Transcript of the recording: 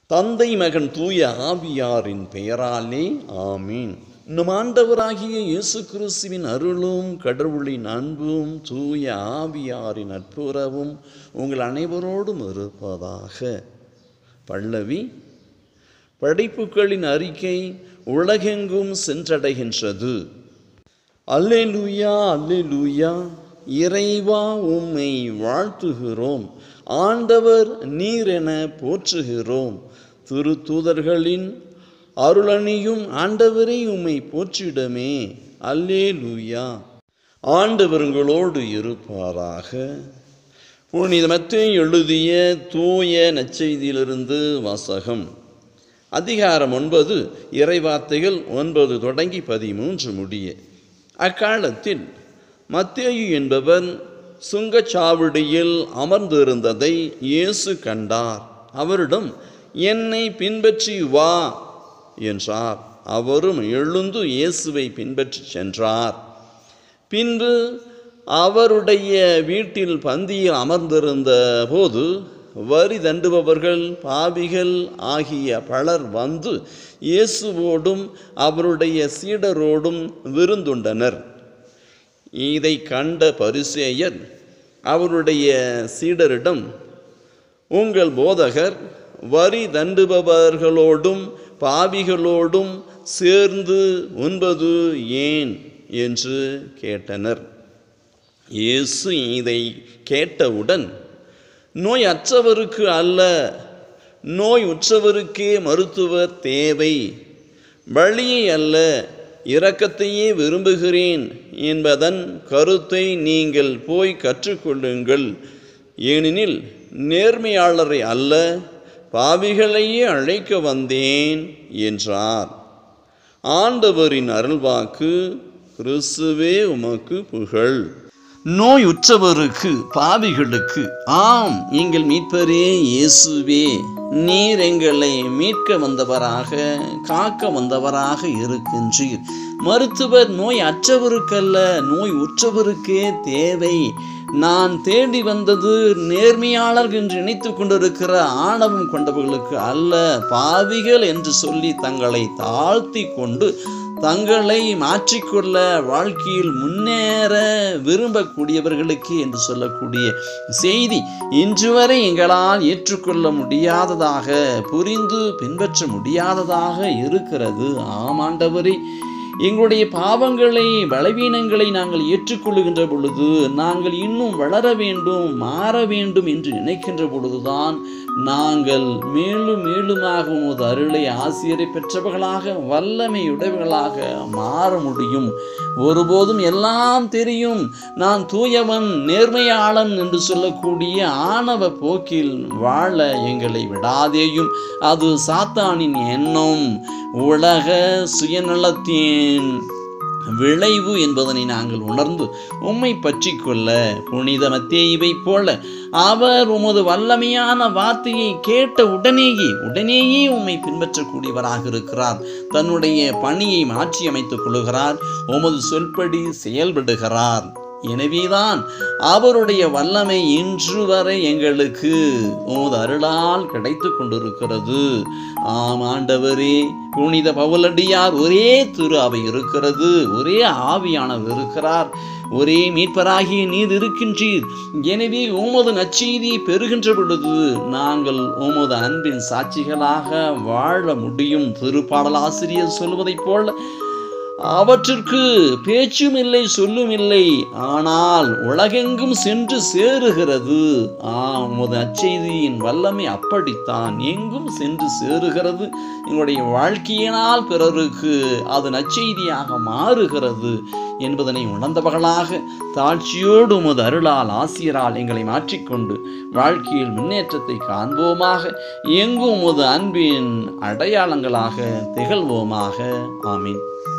தந்தை மகன் தூய ஆவியாரின் பெயராலே ஆமீன் நம் ஆண்டவராகிய இயேசு கிறிஸ்துவின் அருளும் கடவுளின் அன்பும் தூய ஆவியாரின் நட்புறவும் உங்கள் அனைவரோடும் இருப்பதாக பல்லவி படைப்புகளின் அறிக்கை உலகெங்கும் சென்றடைகின்றது அல்லேலூயா அல்லேலூயா இறைவா உம்மை வாழ்த்துகிறோம் ஆண்டவர் நீர் என போற்றுகிறோம் திருத்தூதர்களின் அருளணியும் ஆண்டவரை உம்மை போற்றிடமே அல்லேலூயா ஆண்டவர் உங்களோடு இருப்பாராக புனிதமத்தை எழுதிய தூய நற்செய்தியிலிருந்து வாசகம் அதிகாரம் ஒன்பது இறைவார்த்தைகள் ஒன்பது தொடங்கி பதிமூன்று முடிய அக்காலத்தில் மத்தேயு என்பவன் சுங்கச்சாவடியில் அமர்ந்திருந்ததை இயேசு கண்டார் அவரிடம் என்னை பின்பற்றி வா என்றார் அவரும் எழுந்து இயேசுவை பின்பற்றி சென்றார் பின்பு அவருடைய வீட்டில் பந்தியில் அமர்ந்திருந்த போது வரி தண்டுபவர்கள் பாவிகள் ஆகிய பலர் வந்து இயேசுவோடும் அவருடைய சீடரோடும் விருந்துண்டனர் இதை கண்ட பரிசேயர் அவருடைய சீடரிடம் உங்கள் போதகர் வரி தண்டுபவர்களோடும் பாவிகளோடும் சேர்ந்து உண்பது ஏன் என்று கேட்டனர் இயேசு இதை கேட்டவுடன் நோய் அற்றவருக்கு அல்ல நோய் உற்றவருக்கே மருத்துவர் தேவை வழியை அல்ல இரக்கத்தையே விரும்புகிறேன் என்பதன் கருத்தை நீங்கள் போய் கற்றுக்கொள்ளுங்கள் ஏனெனில் நேர்மையாளரை அல்ல பாவிகளையே அழைக்க வந்தேன் என்றார் ஆண்டவரின் அருள்வாக்கு கிறிஸ்துவே உமக்கு புகழ் நோய் உற்றவருக்கு பாவிகளுக்கு ஆம் எங்கள் மீட்பரே இயேசுவே நீர் எங்களை மீட்க வந்தவராக காக்க வந்தவராக இருக்கின்றீர் மருத்துவர் நோய் அற்றவருக்கல்ல நோய் உற்றவருக்கே தேவை நான் தேடி வந்தது நேர்மையாளர் என்று நினைத்து கொண்டிருக்கிற ஆணவம் கொண்டவர்களுக்கு அல்ல பாவிகள் என்று சொல்லி தங்களை தாழ்த்தி கொண்டு தங்களை மாற்றிக்கொள்ள வாழ்க்கையில் முன்னேற விரும்பக்கூடியவர்களுக்கு என்று சொல்லக்கூடிய செய்தி இன்று வரை எங்களால் ஏற்றுக்கொள்ள முடியாததாக புரிந்து பின்பற்ற முடியாததாக இருக்கிறது ஆமாண்டவரே எங்களுடைய பாவங்களை பலவீனங்களை நாங்கள் ஏற்றுக்கொள்ளுகின்ற பொழுது நாங்கள் இன்னும் வளர வேண்டும் மாற வேண்டும் என்று நினைக்கின்ற பொழுதுதான் நாங்கள் மேலும் மேலுமாக உமது அருளை ஆசிரியரை பெற்றவர்களாக வல்லமையுடையவர்களாக மாற முடியும் ஒருபோதும் எல்லாம் தெரியும் நான் தூயவன் நேர்மையாளன் என்று சொல்லக்கூடிய ஆணவ போக்கில் வாழ எங்களை விடாதேயும் அது சாத்தானின் எண்ணம் உலக சுயநலத்தின் விளைவு என்பதனை நாங்கள் உணர்ந்து உம்மை பற்றி கொள்ள புனித மத்தேயுவை போல அவர் உமது வல்லமையான வார்த்தையை கேட்ட உடனேயே உடனேயே உம்மை பின்பற்றக்கூடியவராக இருக்கிறார் தன்னுடைய பணியை மாற்றி அமைத்துக் கொள்கிறார் உமது சொல்படி செயல்படுகிறார் எனவேதான் அவருடைய வல்லமை இன்று வரை எங்களுக்கு உமது அருளால் கிடைத்து கொண்டிருக்கிறது ஆம் ஆண்டவரே புனித பவுலடியார் ஒரே திரு அவை இருக்கிறது ஒரே ஆவியானவர் இருக்கிறார் ஒரே மீட்பராகிய நீர் இருக்கின்றீர் எனவே உமது நற்செய்தியை பெறுகின்ற பொழுது நாங்கள் உமது அன்பின் சாட்சிகளாக வாழ முடியும் திருப்பாடல் ஆசிரியர் சொல்வதைப் போல அவற்றிற்கு பேச்சும் இல்லை சொல்லும் இல்லை ஆனால் உலகெங்கும் சென்று சேருகிறது ஆம் உமது அச்செய்தியின் வல்லமை அப்படித்தான் எங்கும் சென்று சேருகிறது எங்களுடைய வாழ்க்கையினால் பிறருக்கு அது நற்செய்தியாக மாறுகிறது என்பதனை உணர்ந்தவர்களாக தாட்சியோடு உமது அருளால் ஆசிரியரால் எங்களை மாற்றிக்கொண்டு வாழ்க்கையில் முன்னேற்றத்தை காண்போமாக எங்கும் உமது அன்பின் அடையாளங்களாக திகழ்வோமாக ஆமீன்